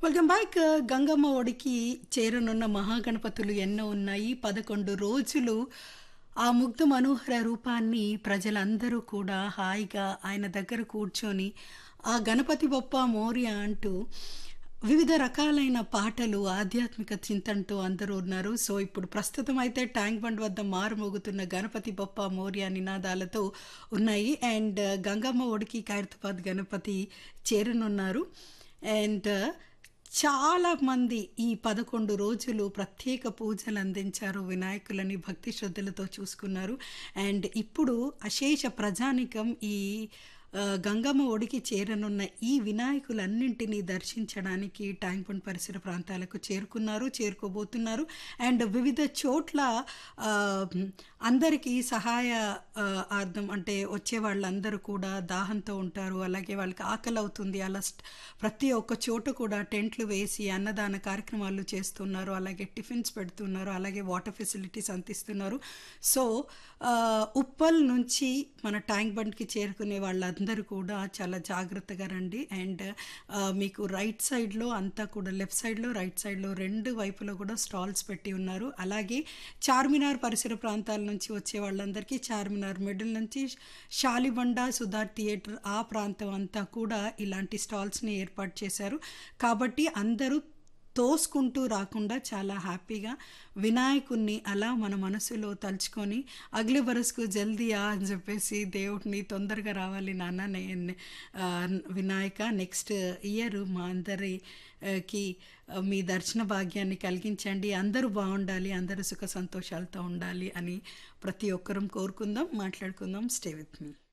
welcome back Gangamma ఒడికి చేరనున్న మహాగణపతులు ఎన్నో ఉన్నాయి పదకొండు రోజులు ఆ ముగ్ధ మనోహర రూపాన్ని ప్రజలందరూ కూడా హాయిగా ఆయన దగ్గర కూర్చొని ఆ గణపతి బొప్ప మోర్య అంటూ వివిధ రకాలైన పాటలు ఆధ్యాత్మిక చింతనతో అందరూ ఉన్నారు సో ఇప్పుడు ప్రస్తుతం అయితే ట్యాంక్ బండ్ వద్ద మారుమోగుతున్న గణపతి బొప్ప మోర్య నినాదాలతో ఉన్నాయి అండ్ గంగమ్మ ఒడికి ఖైరతాబాద్ గణపతి చేరనున్నారు అండ్ చాలా మంది ఈ పదకొండు రోజులు ప్రత్యేక పూజలు అందించారు వినాయకులని భక్తి శ్రద్ధలతో చూసుకున్నారు అండ్ ఇప్పుడు అశేష ప్రజానికం ఈ ఆ, గంగమ్మ ఒడికి చేరనున్న ఈ వినాయకులన్నింటినీ దర్శించడానికి ట్యాంక్ బండ్ పరిసర ప్రాంతాలకు చేరుకున్నారు చేరుకోబోతున్నారు అండ్ వివిధ చోట్ల ఆ, అందరికీ సహాయ ఆ, అర్థం అంటే వచ్చే వాళ్ళందరూ కూడా దాహంతో ఉంటారు అలాగే వాళ్ళకి ఆకలి అవుతుంది అలా స్ట్- ప్రతి ఒక్క చోట కూడా టెంట్లు వేసి అన్నదాన కార్యక్రమాలు చేస్తున్నారు అలాగే టిఫిన్స్ పెడుతున్నారు అలాగే వాటర్ ఫెసిలిటీస్ అందిస్తున్నారు సో ఆ, ఉప్పల్ నుంచి మన ట్యాంక్ బండ్కి చేరుకునే వాళ్ళందరూ కూడా చాలా జాగ్రత్తగా రండి అండ్ ఆ, మీకు రైట్ సైడ్లో అంతా కూడా లెఫ్ట్ సైడ్లో రైట్ సైడ్లో రెండు వైపులో కూడా స్టాల్స్ పెట్టి ఉన్నారు అలాగే చార్మినార్ పరిసర ప్రాంతాల నుంచి వచ్చే వాళ్ళందరికీ చార్మినార్ మిడిల్ నుంచి షాలిబండ సుధా థియేటర్ ఆ ప్రాంతం అంతా కూడా ఇలాంటి స్టాల్స్ని ఏర్పాటు చేశారు కాబట్టి అందరూ తోసుకుంటూ రాకుండా చాలా హ్యాపీగా వినాయకుణ్ణి అలా మన మనసులో తలుచుకొని అగ్లి బరస్కు జల్దీ ఆ అని చెప్పేసి దేవుడిని తొందరగా రావాలి నాన్న నేను ఆ, వినాయక నెక్స్ట్ ఇయర్ మా అందరికి ఆ, మీ దర్శన భాగ్యాన్ని కలిగించండి అందరూ బాగుండాలి అందరూ సుఖ సంతోషాలతో ఉండాలి అని ప్రతి ఒక్కరం కోరుకుందాం మాట్లాడుకుందాం స్టే విత్ మీ